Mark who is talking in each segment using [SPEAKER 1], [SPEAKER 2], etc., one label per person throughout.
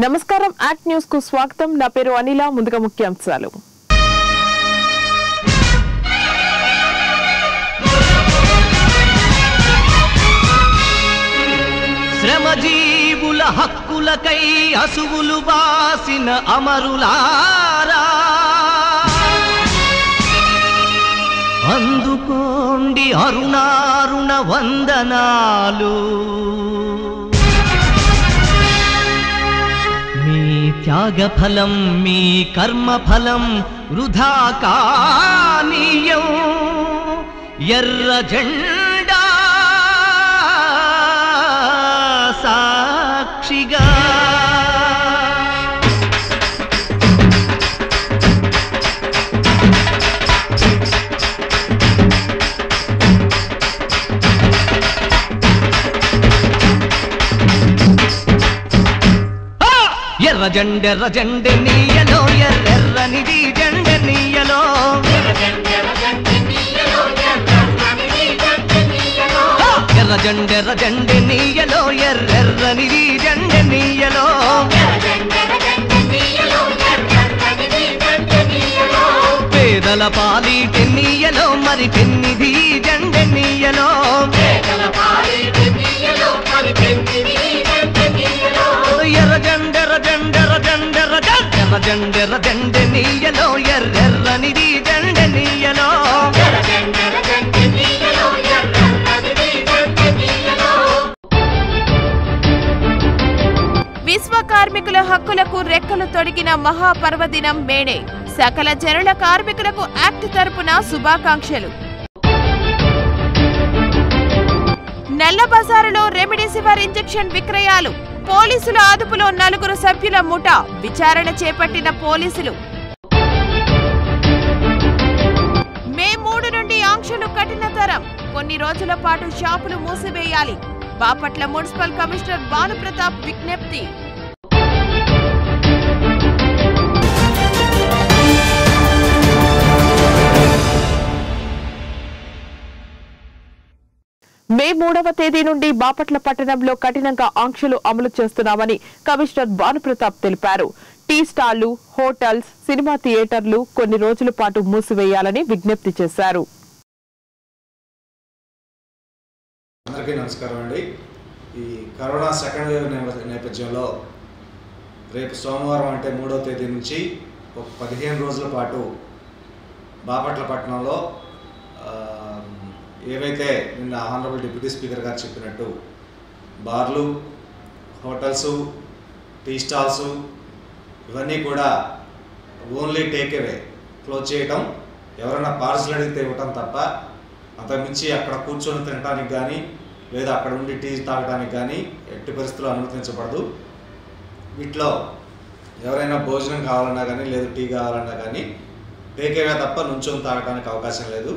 [SPEAKER 1] నమస్కారం act news కు స్వాగతం నా పేరు అనిల ముందుగా ముఖ్యాంశాలు
[SPEAKER 2] శ్రమజీవుల హక్కులకై అసువులు బాసిన అమరులారా అందుకోండి అరుణారుణ వందనాలు మీ త్యాగ ఫలం మీ కర్మ ఫలం వృధా కానీయం ఎర్ర జెండా సాక్షిగా ఆ! ఎర్ర జెండెర్ర జెండె నీయలో ఎర్రెర్రనిది జెండె నీయలో ఆ! ఎర్ర జెండెర్ర జెండె నీయలో ఎర్రెర్రనిది జెండె నీయలో పేదల పాలి టెన్నీయలో మరి పెన్నిది జెండె నీయలో ఎర్ర జెండెర్ర జెండెర్ర జెండెర్ర జెండెర్ర జెండెర్ర జెండె నీయలో ఎర్రెర్రనిది జెండె నీయలో
[SPEAKER 3] విశ్వ కార్మికుల హక్కులకు రెక్కలు తొడిగిన మహాపర్వదినం మేడే సకల జనుల కార్మికులకు యాక్ట్ తరపున శుభాకాంక్షలు నల్ల బజారులో రెమిడిసివర్ ఇంజెక్షన్ విక్రయాలు పోలీసుల అదుపులో నలుగురు సభ్యుల ముఠా విచారణ చేపట్టిన పోలీసులు మే మూడు నుండి ఆంక్షలు కఠినతరం కొన్ని రోజుల పాటు షాపులు మూసివేయాలి బాపట్ల మున్సిపల్ కమిషనర్ భానుప్రతాప్ విజ్ఞప్తి
[SPEAKER 1] మే మూడవ తేదీ నుండి బాపట్ల పట్టణంలో కఠినంగా ఆంక్షలు అమలు చేస్తున్నామని కమిషనర్ భానుప్రతాప్ తెలిపారు టీ స్టాళ్లు హోటల్స్ సినిమా థియేటర్లు కొన్ని రోజుల పాటు మూసివేయాలని విజ్ఞప్తి చేశారు
[SPEAKER 4] అందరికీ నమస్కారం అండి ఈ కరోనా సెకండ్ వేవ్ నేప- నేపథ్యంలో రేపు సోమవారం అంటే మూడో తేదీ నుంచి ఒక పదిహేను రోజుల పాటు బాపట్ల పట్టణంలో ఆ, ఏవైతే నిన్న ఆనరబుల్ డిప్యూటీ స్పీకర్ గారు చెప్పినట్టు బార్లు హోటల్స్ టీ స్టాల్స్ ఇవన్నీ కూడా ఓన్లీ టేక్ అవే క్లోజ్ చేయటం ఎవరైనా పార్సల్ అడిగితే ఇవ్వటం తప్ప అంతకుమించి అక్కడ కూర్చొని తినడానికి కానీ లేదా అక్కడ ఉండి టీ తాగడానికి కానీ ఎట్టి పరిస్థితుల్లో అనుమతించబడదు వీటిలో ఎవరైనా భోజనం కావాలన్నా కానీ లేదు టీ కావాలన్నా కానీ టేకేవే తప్ప నుంచొని తాగడానికి అవకాశం లేదు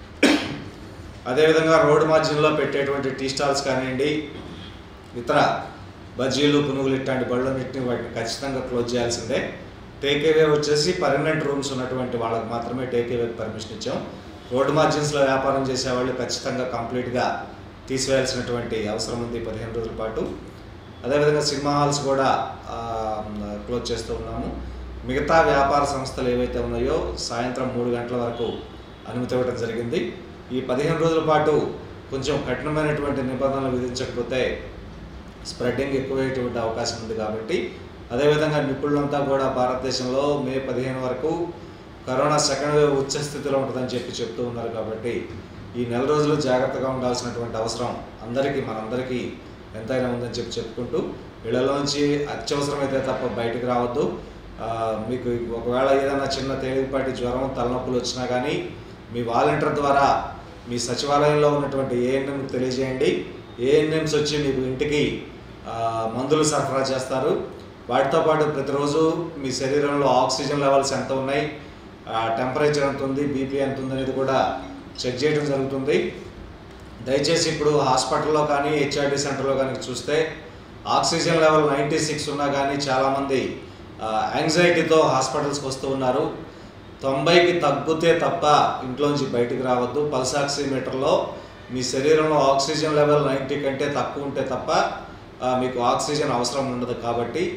[SPEAKER 4] అదేవిధంగా రోడ్డు మధ్యంలో పెట్టేటువంటి టీ స్టాల్స్ కానివ్వండి ఇతర బజ్జీలు పునుగులు ఇట్లాంటి బళ్ళన్నింటినీ వాటిని ఖచ్చితంగా క్లోజ్ చేయాల్సిందే టేకేవే వచ్చేసి పర్మనెంట్ రూమ్స్ ఉన్నటువంటి వాళ్ళకి మాత్రమే టేకేవేకి పర్మిషన్ ఇచ్చాం రోడ్డు మార్జిన్స్లో వ్యాపారం చేసే వాళ్ళు ఖచ్చితంగా కంప్లీట్గా తీసివేయాల్సినటువంటి అవసరం ఉంది పదిహేను రోజుల పాటు అదేవిధంగా సినిమా హాల్స్ కూడా ఆ, క్లోజ్ చేస్తూ ఉన్నాము మిగతా వ్యాపార సంస్థలు ఏవైతే ఉన్నాయో సాయంత్రం మూడు గంటల వరకు అనుమతి ఇవ్వడం జరిగింది ఈ పదిహేను రోజుల పాటు కొంచెం కఠినమైనటువంటి నిబంధనలు విధించకపోతే స్ప్రెడ్డింగ్ ఎక్కువయ్యేటువంటి అవకాశం ఉంది కాబట్టి అదేవిధంగా నిపుణులంతా కూడా భారతదేశంలో మే పదిహేను వరకు కరోనా సెకండ్ వేవ్ ఉచ్చ స్థితిలో ఉంటుందని చెప్పి చెప్తూ ఉన్నారు కాబట్టి ఈ నెల రోజులు జాగ్రత్తగా ఉండాల్సినటువంటి అవసరం అందరికీ మనందరికీ ఎంతైనా ఉందని చెప్పి చెప్పుకుంటూ ఇళ్లలోంచి అత్యవసరమైతే తప్ప బయటకు రావద్దు ఆ, మీకు ఒకవేళ ఏదైనా చిన్న తేలికపాటి జ్వరం తలనొప్పులు వచ్చినా కానీ మీ వాలంటీర్ ద్వారా మీ సచివాలయంలో ఉన్నటువంటి ఏఎన్ఎం తెలియజేయండి ఏఎన్ఎంస్ వచ్చి మీకు ఇంటికి ఆ, మందులు సరఫరా చేస్తారు వాటితో పాటు ప్రతిరోజు మీ శరీరంలో ఆక్సిజన్ లెవెల్స్ ఎంత ఉన్నాయి టెంపరేచర్ ఎంత ఉంది బీపీ ఎంత ఉంది అనేది కూడా చెక్ చేయడం జరుగుతుంది దయచేసి ఇప్పుడు హాస్పిటల్లో కానీ హెచ్ఆర్డి సెంటర్లో కానీ చూస్తే ఆక్సిజన్ లెవెల్ నైంటీ సిక్స్ ఉన్నా కానీ చాలామంది యాంగ్జైటీతో హాస్పిటల్స్కి వస్తూ ఉన్నారు తొంభైకి తగ్గితే తప్ప ఇంట్లోంచి బయటికి రావద్దు పల్స్ ఆక్సిమీటర్లో మీ శరీరంలో ఆక్సిజన్ లెవెల్ నైంటీ కంటే తక్కువ ఉంటే తప్ప ఆ, మీకు ఆక్సిజన్ అవసరం ఉండదు కాబట్టి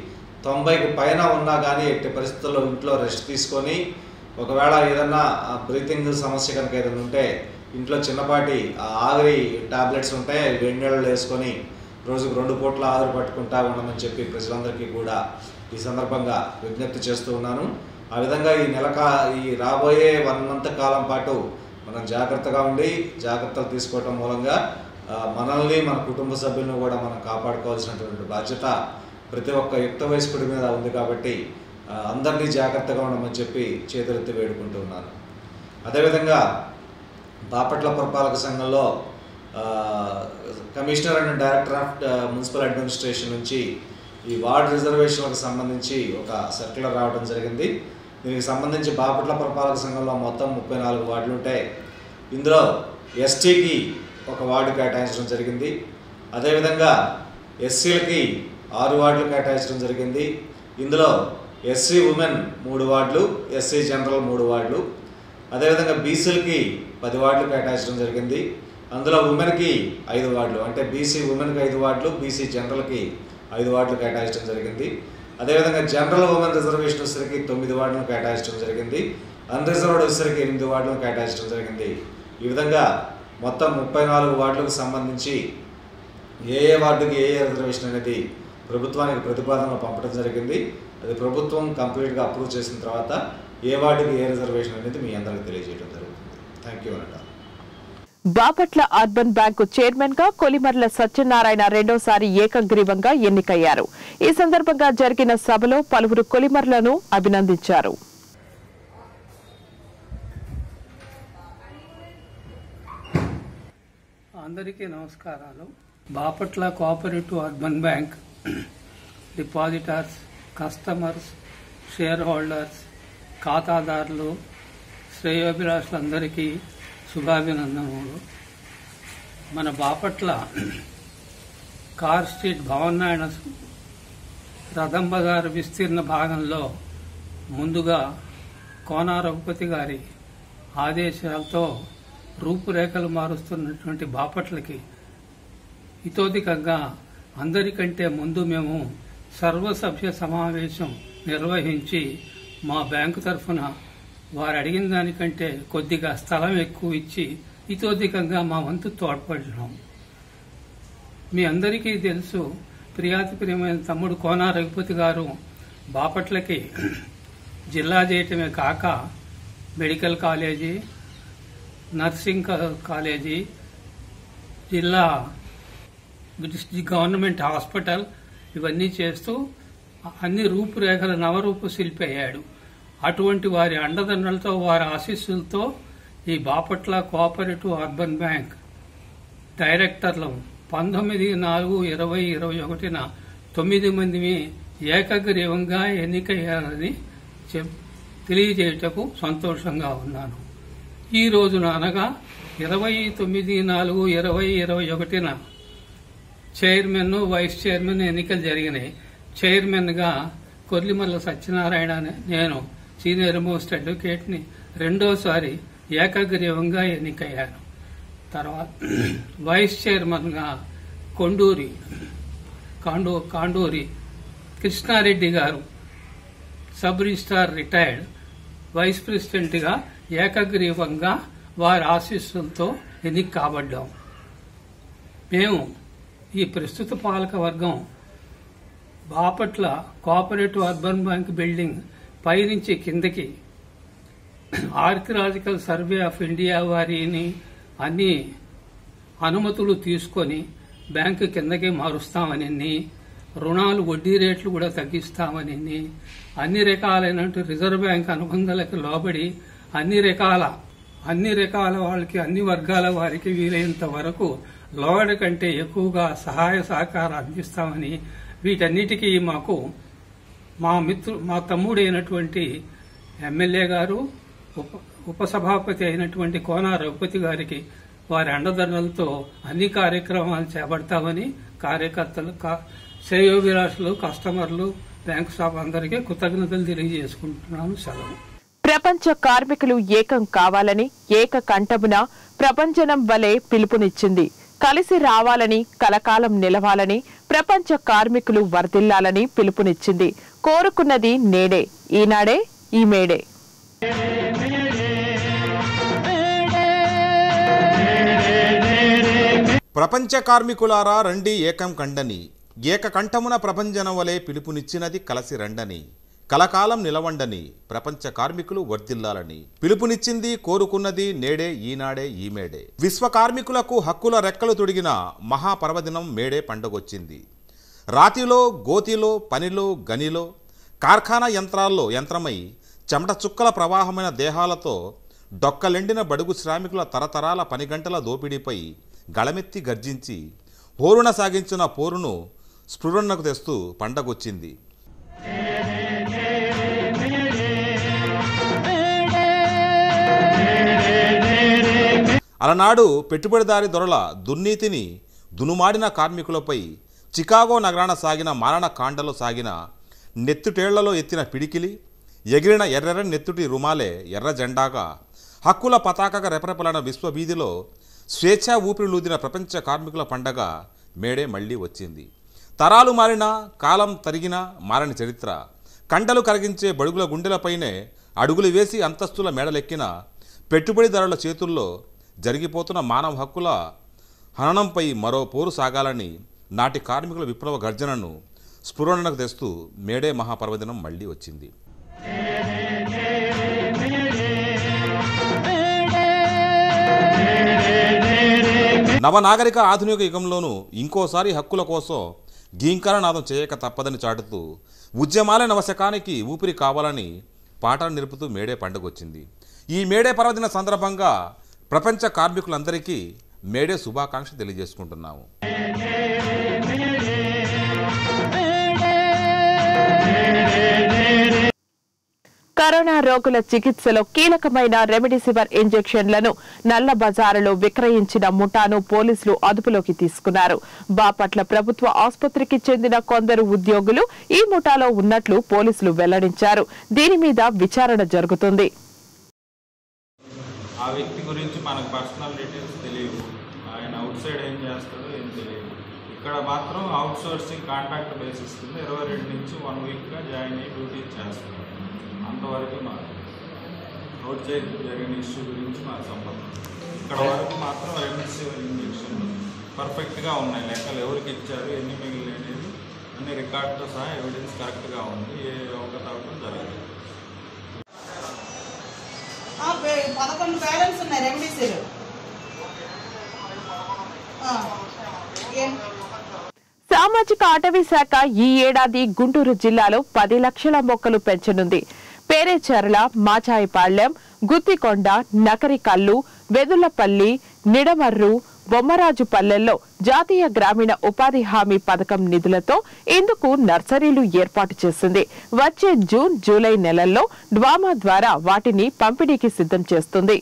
[SPEAKER 4] తొంభైకి పైన ఉన్నా కానీ ఎట్టి పరిస్థితుల్లో ఇంట్లో రెస్ట్ తీసుకొని ఒకవేళ ఏదన్నా బ్రీతింగ్ సమస్య కనుక ఏదైనా ఉంటే ఇంట్లో చిన్నపాటి ఆ ఆవిరి టాబ్లెట్స్ ఉంటాయి అవి వేడి నీళ్ళలో వేసుకొని రోజుకు రెండు పూట్ల ఆవిరి పట్టుకుంటా ఉండమని చెప్పి ప్రజలందరికీ కూడా ఈ సందర్భంగా విజ్ఞప్తి చేస్తూ ఉన్నాను ఆ విధంగా ఈ నెల కా ఈ రాబోయే వన్ మంత్ కాలం పాటు మనం జాగ్రత్తగా ఉండి జాగ్రత్తలు తీసుకోవటం మూలంగా ఆ, మనల్ని మన కుటుంబ సభ్యులను కూడా మనం కాపాడుకోవాల్సినటువంటి బాధ్యత ప్రతి ఒక్క యుక్త వయస్కుడి మీద ఉంది కాబట్టి ఆ, అందరినీ జాగ్రత్తగా ఉండమని చెప్పి చేతులెత్తి వేడుకుంటూ ఉన్నాను అదేవిధంగా బాపట్ల పురపాలక సంఘంలో ఆ, కమిషనర్ అండ్ డైరెక్టర్ ఆఫ్ ఆ, మున్సిపల్ అడ్మినిస్ట్రేషన్ నుంచి ఈ వార్డ్ రిజర్వేషన్లకు సంబంధించి ఒక సర్క్యులర్ రావడం జరిగింది దీనికి సంబంధించి బాపట్ల పురపాలక సంఘంలో మొత్తం ముప్పై నాలుగు వార్డులు ఉంటాయి ఇందులో ఎస్టీకి ఒక వార్డు కేటాయించడం జరిగింది అదేవిధంగా ఎస్సీలకి ఆరు వార్డులు కేటాయించడం జరిగింది ఇందులో ఎస్సీ ఉమెన్ మూడు వార్డులు ఎస్సీ జనరల్ మూడు వార్డులు అదేవిధంగా బీసీలకి పది వార్డులు కేటాయించడం జరిగింది అందులో ఉమెన్కి ఐదు వార్డులు అంటే బీసీ ఉమెన్కి ఐదు వార్డులు బీసీ జనరల్కి ఐదు వార్డులు కేటాయించడం జరిగింది అదేవిధంగా జనరల్ ఉమెన్ రిజర్వేషన్ వచ్చేసరికి తొమ్మిది వార్డులను కేటాయించడం జరిగింది అన్రిజర్వ్డ్ వచ్చేసరికి ఎనిమిది వార్డులను కేటాయించడం జరిగింది ఈ విధంగా మొత్తం ముప్పై నాలుగు వార్డులకు సంబంధించి ఏ ఏ వార్డుకి ఏ ఏ రిజర్వేషన్ అనేది ప్రభుత్వానికి ప్రతిపాదనలు పంపడం జరిగింది అది ప్రభుత్వం కంప్లీట్గా అప్రూవ్ చేసిన తర్వాత ఏ వార్డుకి ఏ రిజర్వేషన్ అనేది మీ అందరికీ తెలియజేయడం జరుగుతుంది థ్యాంక్ యూ అనండి
[SPEAKER 1] బాపట్ల అర్బన్ బ్యాంకు చైర్మన్ గా కొలిమర్ల సత్యనారాయణ రెండోసారి ఏకగ్రీవంగా ఎన్నికయ్యారు ఈ సందర్భంగా జరిగిన సభలో పలువురు కొలిమర్లను అభినందించారు
[SPEAKER 5] అందరికీ నమస్కారాలు Bapatla cooperative urban bank depositors customers share holders ఖాతాదారులు శ్రేయోభిలాషులందరికీ శుభాభినందనములు మన బాపట్ల కార్ స్ట్రీట్ భవన్నాయన రథం బజార్ విస్తీర్ణ భాగంలో ముందుగా కోన రఘుపతి గారి ఆదేశాలతో రూపురేఖలు మారుస్తున్నటువంటి బాపట్లకి ఇతోధికంగా అందరికంటే ముందు మేము సర్వసభ్య సమావేశం నిర్వహించి మా బ్యాంకు తరఫున వారు అడిగిన దానికంటే కొద్దిగా స్థలం ఎక్కువ ఇచ్చి ఇతోధికంగా మా వంతు తోడ్పడినాం మీ అందరికీ తెలుసు ప్రియాతి ప్రియమైన తమ్ముడు కోన రఘుపతి గారు బాపట్లకి జిల్లా చేయటమే కాక మెడికల్ కాలేజీ నర్సింగ్ కా- కాలేజీ జిల్లా డిస్ట్రిక్ట్ గవర్నమెంట్ హాస్పిటల్ ఇవన్నీ చేస్తూ అన్ని రూపురేఖల నవరూపు శిల్పి అయ్యాడు అటువంటి వారి అండదండలతో వారి ఆశీస్సులతో ఈ బాపట్ల కోఆపరేటివ్ అర్బన్ బ్యాంక్ డైరెక్టర్లు పంతొమ్మిది నాలుగు ఇరవై ఇరవై ఒకటిన తొమ్మిది మందిని ఏకగ్రీవంగా ఎన్నికయ్యారని చెప్ తెలియజేయటకు సంతోషంగా ఉన్నాను ఈ రోజున అనగా ఇరవై తొమ్మిది నాలుగు ఇరవై ఇరవై ఒకటిన చైర్మన్ వైస్ చైర్మన్ ఎన్నికలు జరిగినాయి చైర్మన్ గా కొర్లిమల్ల సత్యనారాయణ అనే నేను సీనియర్ మోస్ట్ అడ్వకేట్ ని రెండోసారి ఏకగ్రీవంగా ఎన్నికయ్యాను తర్వాత వైస్ చైర్మన్ గా Konduri కాండూ Kanduri Krishnareddy garu sub registrar retired vice president గా ఏకగ్రీవంగా వారి ఆశీస్సులతో ఎన్నిక కాబడ్డాం మేము ఈ ప్రస్తుత పాలక వర్గం Bapatla cooperative urban bank building పైనుంచి కిందకి ఆర్కియలాజికల్ సర్వే ఆఫ్ ఇండియా వారిని అన్ని అనుమతులు తీసుకొని బ్యాంకు కిందకి మారుస్తామని రుణాలు వడ్డీ రేట్లు కూడా తగ్గిస్తామని అన్ని రకాలైనటువంటి రిజర్వ్ బ్యాంక్ అనుబంధాలకు లోబడి అన్ని రకాల అన్ని రకాల వాళ్ళకి అన్ని వర్గాల వారికి వీలైనంత వరకు లోగడ కంటే ఎక్కువగా సహాయ సహకారం అందిస్తామని వీటన్నిటికీ మాకు మా మిత్రు మా తమ్ముడైనటువంటి ఎమ్మెల్యే గారు ఉప ఉపసభాపతి అయినటువంటి కోన రఘుపతి గారికి వారి అండదండలతో అన్ని కార్యక్రమాలు చేపడతామని కార్యకర్తలు కా- శ్రేయోభిలాషులు కస్టమర్లు బ్యాంకు స్టాఫ్ అందరికీ కృతజ్ఞతలు తెలియజేసుకుంటున్నాను సెలవు
[SPEAKER 1] ప్రపంచ కార్మికులు ఏకం కావాలని ఏక కంఠమున ప్రపంచనం వలె పిలుపునిచ్చింది కలిసి రావాలని కలకాలం నిలవాలని ప్రపంచ కార్మికులు వర్ధిల్లాలని పిలుపునిచ్చింది కోరుకున్నది నేడే ఈనాడే ఈ మేడే
[SPEAKER 6] ప్రపంచ కార్మికులారా రండి ఏకం కండని ఏకకంఠమున ప్రభంజనం వలె పిలుపునిచ్చినది కలసి రండని కలకాలం నిలవండని ప్రపంచ కార్మికులు వర్ధిల్లాలని పిలుపునిచ్చింది కోరుకున్నది నేడే ఈనాడే ఈ మేడే విశ్వ కార్మికులకు హక్కుల రెక్కలు తొడిగిన మహాపర్వదినం మేడే పండగొచ్చింది రాతిలో గోతిలో పనిలో గనిలో కార్ఖానా యంత్రాల్లో యంత్రమై చెమట చుక్కల ప్రవాహమైన దేహాలతో డొక్కలెండిన బడుగు శ్రామికుల తరతరాల పనిగంటల దోపిడీపై గళమెత్తి గర్జించి హోరున సాగించిన పోరును స్ఫురణకు తెస్తూ పండగొచ్చింది అలనాడు పెట్టుబడిదారి దొరల దుర్నీతిని దునుమాడిన కార్మికులపై చికాగో నగరాన సాగిన మారణ కాండలో సాగిన నెత్తుటేళ్లలో ఎత్తిన పిడికిలి ఎగిరిన ఎర్రెర్ర నెత్తుటి రుమాలే ఎర్ర జెండాగా హక్కుల పతాకగా రెపరెపలన విశ్వవీధిలో స్వేచ్ఛా ఊపిరిలూదిన ప్రపంచ కార్మికుల పండగ మేడే మళ్ళీ వచ్చింది తరాలు మారినా కాలం తరిగినా మారని చరిత్ర కండలు కరిగించే బడుగుల గుండెలపైనే అడుగులు వేసి అంతస్తుల మేడలెక్కిన పెట్టుబడిదారుల చేతుల్లో జరిగిపోతున్న మానవ హక్కుల హననంపై మరో పోరు సాగాలని నాటి కార్మికుల విప్లవ గర్జనను స్ఫురణకు తెస్తూ మేడే మహాపర్వదినం మళ్ళీ వచ్చింది నవనాగరిక ఆధునిక యుగంలోనూ ఇంకోసారి హక్కుల కోసం గీంకారనాదం చేయక తప్పదని చాటుతూ ఉద్యమాల నవశకానికి ఊపిరి కావాలని పాటలు నిలుపుతూ మేడే పండుగొచ్చింది ఈ మేడే పర్వదిన సందర్భంగా ప్రపంచ కార్మికులందరికీ మేడే శుభాకాంక్ష తెలియజేసుకుంటున్నాము
[SPEAKER 1] కరోనా రోగుల చికిత్సలో కీలకమైన రెమిడిసివర్ ఇంజెక్షన్లను నల్ల బజారులో విక్రయించిన ముఠాను పోలీసులు అదుపులోకి తీసుకున్నారు బాపట్ల ప్రభుత్వ ఆసుపత్రికి చెందిన కొందరు ఉద్యోగులు ఈ ముఠాలో ఉన్నట్లు పోలీసులు వెల్లడించారు దీని మీద విచారణ జరుగుతుంది
[SPEAKER 7] ఆ వ్యక్తి గురించి మనకు పర్సనల్ డీటెయిల్స్ తెలియవు ఆయన అవుట్ సైడ్ ఏం చేస్తాడో ఏం తెలియదు ఇక్కడ మాత్రం అవుట్ సోర్సింగ్ కాంట్రాక్ట్ బేసిస్ కింద ఇరవై రెండు నుంచి వన్ వీక్గా జాయిన్ అయ్యి డ్యూటీ చేస్తున్నాడు అంతవరకు మాకు అవుట్ సైడ్ జరిగిన ఇష్యూ గురించి మాకు సంబంధం ఇక్కడ వరకు మాత్రం రెమిడిసివర్ ఇంజెక్షన్ పర్ఫెక్ట్గా ఉన్నాయి లెక్కలు ఎవరికి ఇచ్చారు ఎన్ని మిగిలిన అనేది అన్ని రికార్డుతో సహా ఎవిడెన్స్ కరెక్ట్గా ఉంది ఏ అవకతవకం జరగలేదు
[SPEAKER 8] ఆ, పే- పదకొండు బ్యాలెన్స్ ఉన్నాయి రెమిడీసీలు ఆ, ఏం
[SPEAKER 1] సామాజిక అటవీ శాఖ ఈ ఏడాది గుంటూరు జిల్లాలో పది లక్షల మొక్కలు పెంచనుంది పేరేచర్ల మాచాయిపాళ్యం గుత్తికొండ నకరికల్లు వెదులపల్లి నిడమర్రు బొమ్మరాజుపల్లెల్లో జాతీయ గ్రామీణ ఉపాధి హామీ పథకం నిధులతో ఇందుకు నర్సరీలు ఏర్పాటు చేసింది వచ్చే జూన్ జూలై నెలల్లో డ్వామా ద్వారా వాటిని పంపిణీకి సిద్ధం చేస్తుంది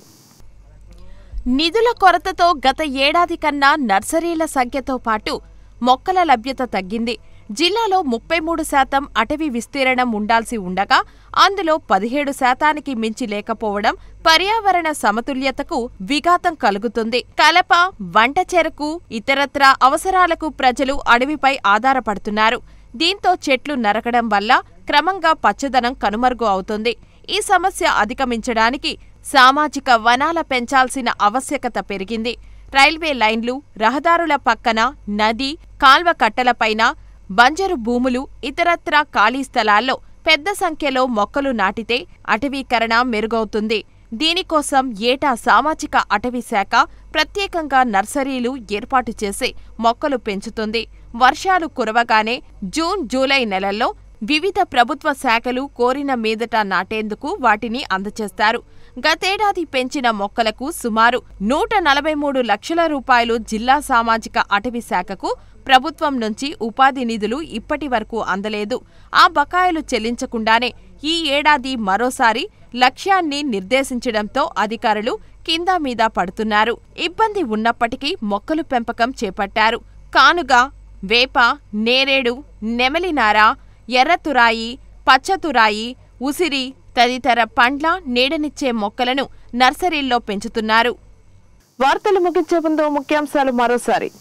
[SPEAKER 3] నిధుల కొరతతో గత ఏడాది కన్నా నర్సరీల సంఖ్యతో పాటు మొక్కల లభ్యత తగ్గింది జిల్లాలో ముప్పై మూడు శాతం అటవీ విస్తీర్ణం ఉండాల్సి ఉండగా అందులో పదిహేడు శాతానికి మించి లేకపోవడం పర్యావరణ సమతుల్యతకు విఘాతం కలుగుతుంది కలప వంట చెరకు ఇతరత్రా అవసరాలకు ప్రజలు అడవిపై ఆధారపడుతున్నారు దీంతో చెట్లు నరకడం వల్ల క్రమంగా పచ్చదనం కనుమరుగు అవుతుంది ఈ సమస్య అధిగమించడానికి సామాజిక వనాల పెంచాల్సిన ఆవశ్యకత పెరిగింది రైల్వే లైన్లు రహదారుల పక్కన నది కాల్వ కట్టలపైన బంజరు భూములు ఇతరత్రా ఖాళీ స్థలాల్లో పెద్ద సంఖ్యలో మొక్కలు నాటితే అటవీకరణ మెరుగవుతుంది దీనికోసం ఏటా సామాజిక అటవీ శాఖ ప్రత్యేకంగా నర్సరీలు ఏర్పాటు చేసి మొక్కలు పెంచుతుంది వర్షాలు కురవగానే జూన్ జూలై నెలల్లో వివిధ ప్రభుత్వ శాఖలు కోరిన మీదట నాటేందుకు వాటిని అందచేస్తారు గతేడాది పెంచిన మొక్కలకు సుమారు నూట నలభై మూడు లక్షల రూపాయలు జిల్లా సామాజిక అటవీ శాఖకు ప్రభుత్వం నుంచి ఉపాధి నిధులు ఇప్పటి వరకు అందలేదు ఆ బకాయిలు చెల్లించకుండానే ఈ ఏడాది మరోసారి లక్ష్యాన్ని నిర్దేశించడంతో అధికారులు కింద మీద పడుతున్నారు ఇబ్బంది ఉన్నప్పటికీ మొక్కలు పెంపకం చేపట్టారు కానుగ వేప నేరేడు నెమలినార ఎర్రతురాయి పచ్చతురాయి ఉసిరి తదితర పండ్ల నీడనిచ్చే మొక్కలను నర్సరీల్లో పెంచుతున్నారు
[SPEAKER 1] వార్తలు ముగించే ముందు ముఖ్యాంశాలు మరోసారి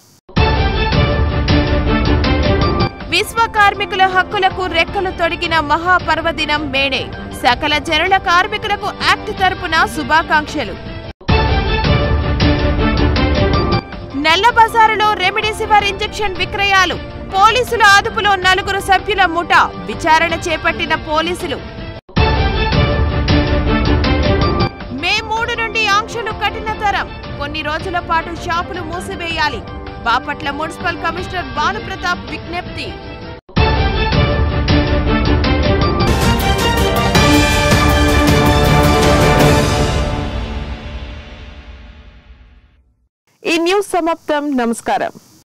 [SPEAKER 3] విశ్వ కార్మికుల హక్కులకు రెక్కలు తొడిగిన మహాపర్వదినం మేడే సకల జనుల కార్మికులకు యాక్ట్ తరపున శుభాకాంక్షలు నల్ల బజారులో రెమిడిసివర్ ఇంజెక్షన్ విక్రయాలు పోలీసుల అదుపులో నలుగురు సభ్యుల ముఠా విచారణ చేపట్టిన పోలీసులు మే మూడు నుండి ఆంక్షలు కఠినతరం కొన్ని రోజుల పాటు షాపులు మూసివేయాలి బాపట్ల మున్సిపల్ కమిషనర్ భానుప్రతాప్ విజ్ఞప్తి
[SPEAKER 1] ఈ న్యూస్ సమాప్తం నమస్కారం